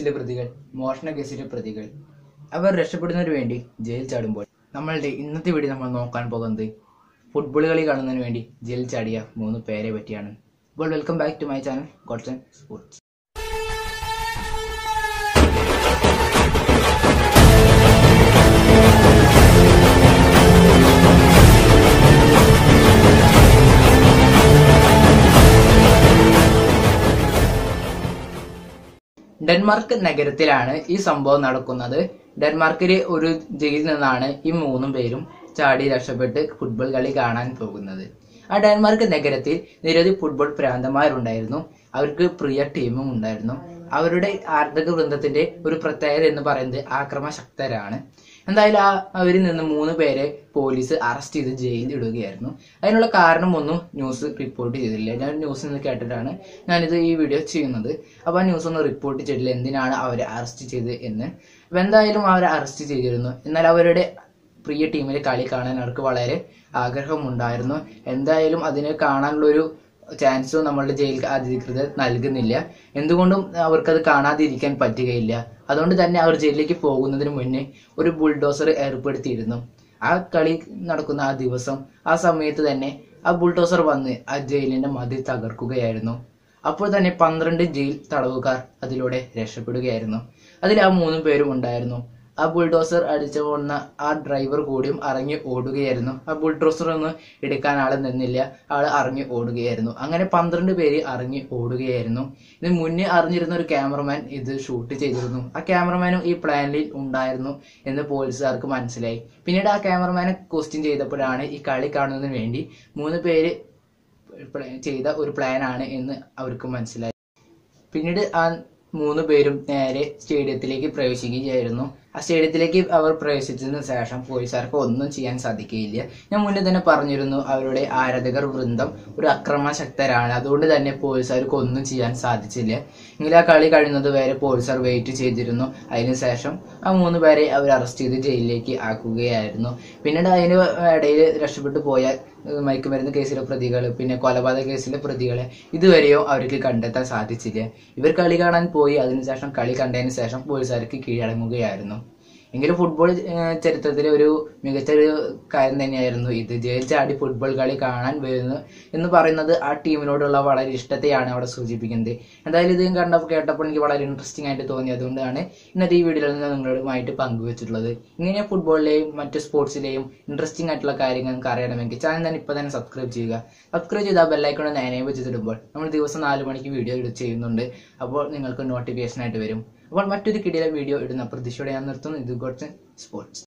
കേസിലെ പ്രതികൾ മോഷണ കേസിലെ പ്രതികൾ അവർ രക്ഷപ്പെടുന്നതിന് വേണ്ടി ജയിൽ ചാടുമ്പോൾ നമ്മളുടെ ഇന്നത്തെ വീഡിയോ നമ്മൾ നോക്കാൻ പോകുന്നത് ഫുട്ബോൾ കളി കാണുന്നതിന് വേണ്ടി ജയിൽ ചാടിയ മൂന്ന് പേരെ പറ്റിയാണ് അപ്പോൾ welcome back to my channel Godson sports Denmark നഗരത്തിലാണ് ഈ സംഭവം നടക്കുന്നത് ഡെൻമാർക്കിലെ ഒരു ജയിലിൽ നിന്നാണ് ഈ മൂന്നും പേരും ചാടി രക്ഷപ്പെട്ട് ഫുട്ബോൾ കളി കാണാൻ പോകുന്നത് ആ ഡെൻമാർക്ക് നഗരത്തിൽ നിരവധി ഫുട്ബോൾ പ്രാന്തന്മാരുണ്ടായിരുന്നു അവർക്ക് പ്രിയ ടീമും ഉണ്ടായിരുന്നു അവരുടെ ആർദ്ധക വൃന്ദത്തിന്റെ ഒരു പ്രത്യേകത എന്ന് പറയുന്നത് ആക്രമശക്തരാണ് എന്തായാലും ആ അവരിൽ നിന്ന് മൂന്ന് പേരെ പോലീസ് അറസ്റ്റ് ചെയ്ത് ജയിലിൽ ഇടുകയായിരുന്നു അതിനുള്ള കാരണമൊന്നും ന്യൂസ് റിപ്പോർട്ട് ചെയ്തില്ല ഞാൻ ന്യൂസിൽ നിന്ന് കേട്ടിട്ടാണ് ഞാനിത് ഈ വീഡിയോ ചെയ്യുന്നത് അപ്പോൾ ആ ന്യൂസ് ഒന്നും റിപ്പോർട്ട് ചെയ്തില്ല എന്തിനാണ് അവരെ അറസ്റ്റ് ചെയ്തത് എന്ന് അപ്പോൾ എന്തായാലും അവരെ അറസ്റ്റ് ചെയ്തിരുന്നു എന്നാൽ അവരുടെ പ്രിയ ടീമിലെ കളി കാണാൻ അവർക്ക് വളരെ ആഗ്രഹമുണ്ടായിരുന്നു എന്തായാലും അതിനെ കാണാനുള്ളൊരു ചാൻസും നമ്മളുടെ ജയിൽ അധികൃതർ നൽകുന്നില്ല എന്തുകൊണ്ടും അവർക്കത് കാണാതിരിക്കാൻ പറ്റുകയില്ല അതുകൊണ്ട് തന്നെ അവർ ജയിലിലേക്ക് പോകുന്നതിന് മുന്നേ ഒരു ബുൾഡോസർ ഏർപ്പെടുത്തിയിരുന്നു ആ കളി നടക്കുന്ന ആ ദിവസം ആ സമയത്ത് തന്നെ ആ ബുൾഡോസർ വന്ന് ആ ജയിലിന്റെ മതിൽ തകർക്കുകയായിരുന്നു അപ്പോൾ തന്നെ പന്ത്രണ്ട് ജയിൽ തടവുകാർ അതിലൂടെ രക്ഷപ്പെടുകയായിരുന്നു അതിൽ ആ മൂന്ന് പേരും ഉണ്ടായിരുന്നു ആ ബുൾഡോസർ അടിച്ചു പോകുന്ന ആ ഡ്രൈവർ കൂടിയും ഇറങ്ങി ഓടുകയായിരുന്നു ആ ബുൾഡോസർ ഒന്നും എടുക്കാൻ ആള് നിന്നില്ല ആള് ഇറങ്ങി ഓടുകയായിരുന്നു അങ്ങനെ പന്ത്രണ്ട് പേര് ഇറങ്ങി ഓടുകയായിരുന്നു ഇത് മുന്നേ അറിഞ്ഞിരുന്ന ഒരു ക്യാമറമാൻ ഇത് ഷൂട്ട് ചെയ്തിരുന്നു ആ ക്യാമറമാനും ഈ പ്ലാനിൽ ഉണ്ടായിരുന്നു എന്ന് പോലീസുകാർക്ക് മനസ്സിലായി പിന്നീട് ആ ക്യാമറമാനെ ക്വസ്റ്റ്യൻ ചെയ്തപ്പോഴാണ് ഈ കളി കാണുന്നതിന് വേണ്ടി മൂന്ന് പേര് പ്ല- ചെയ്ത ഒരു പ്ലാനാണ് എന്ന് അവർക്ക് മനസ്സിലായി പിന്നീട് ആ മൂന്ന് പേരും നേരെ സ്റ്റേഡിയത്തിലേക്ക് പ്രവേശിക്കുകയായിരുന്നു ആ സ്റ്റേഡിയത്തിലേക്ക് അവർ പ്രവേശിച്ചതിന് ശേഷം പോലീസുകാർക്ക് ഒന്നും ചെയ്യാൻ സാധിക്കുകയില്ല ഞാൻ മുന്നേ തന്നെ പറഞ്ഞിരുന്നു അവരുടെ ആരാധകർ വൃന്ദം ഒരു അക്രമശക്തരാണ് അതുകൊണ്ട് തന്നെ പോലീസുകാർക്ക് ഒന്നും ചെയ്യാൻ സാധിച്ചില്ല എങ്കിലും ആ കളി കഴിയുന്നത് വരെ പോലീസുകാർ വെയിറ്റ് ചെയ്തിരുന്നു അതിനുശേഷം ആ മൂന്ന് പേരെ അവർ അറസ്റ്റ് ചെയ്ത് ജയിലിലേക്ക് ആക്കുകയായിരുന്നു പിന്നീട് അതിന് ഇടയിൽ രക്ഷപ്പെട്ടു പോയ ഏഹ് മയക്കുമരുന്ന് കേസിലെ പ്രതികൾ പിന്നെ കൊലപാതക കേസിലെ പ്രതികളെ ഇതുവരെയോ അവർക്ക് കണ്ടെത്താൻ സാധിച്ചില്ല ഇവർ കളി കാണാൻ പോയി അതിനുശേഷം കളി കണ്ടതിന് ശേഷം പോലീസുകാർക്ക് കീഴടങ്ങുകയായിരുന്നു എങ്കിലും ഫുട്ബോൾ ഏഹ് ചരിത്രത്തിലെ ഒരു മികച്ച ഒരു കാര്യം തന്നെയായിരുന്നു ഇത് ജയിൽ ചാടി ഫുട്ബോൾ കളി കാണാൻ വരുന്നു എന്ന് പറയുന്നത് ആ ടീമിനോടുള്ള വളരെ ഇഷ്ടത്തെയാണ് അവിടെ സൂചിപ്പിക്കുന്നത് എന്തായാലും ഇത് കണ്ടപ്പോൾ കേട്ടപ്പോൾ എനിക്ക് വളരെ ഇൻട്രസ്റ്റിംഗ് ആയിട്ട് തോന്നി അതുകൊണ്ടാണ് ഇന്നത്തെ ഈ വീഡിയോയിൽ ഞാൻ നിങ്ങളുമായിട്ട് പങ്കുവച്ചിട്ടുള്ളത് ഇങ്ങനെ ഫുട്ബോളിലെയും മറ്റ് സ്പോർട്സിലെയും ഇൻട്രസ്റ്റിംഗ് ആയിട്ടുള്ള കാര്യങ്ങൾ നിങ്ങൾക്ക് അറിയണമെങ്കിൽ ചാനൽ തന്നെ ഇപ്പോൾ തന്നെ സബ്സ്ക്രൈബ് ചെയ്യുക സബ്സ്ക്രൈബ് ചെയ്താൽ ബെല്ലൈക്കൺ ഒന്ന് എനേബിൾ ചെയ്തിടുമ്പോൾ നമ്മൾ ദിവസം നാല് മണിക്ക് വീഡിയോ ഇട ചെയ്യുന്നുണ്ട് അപ്പോൾ നിങ്ങൾക്ക് നോട്ടിഫിക്കേഷൻ ആയിട്ട് വരും അപ്പോൾ മറ്റൊരു കിടില വീഡിയോ ഇടുന്ന പ്രതീക്ഷയോടെ ഞാൻ നിർത്തുന്നു ഇത് ഗോഡ്സ് സ്പോർട്സ്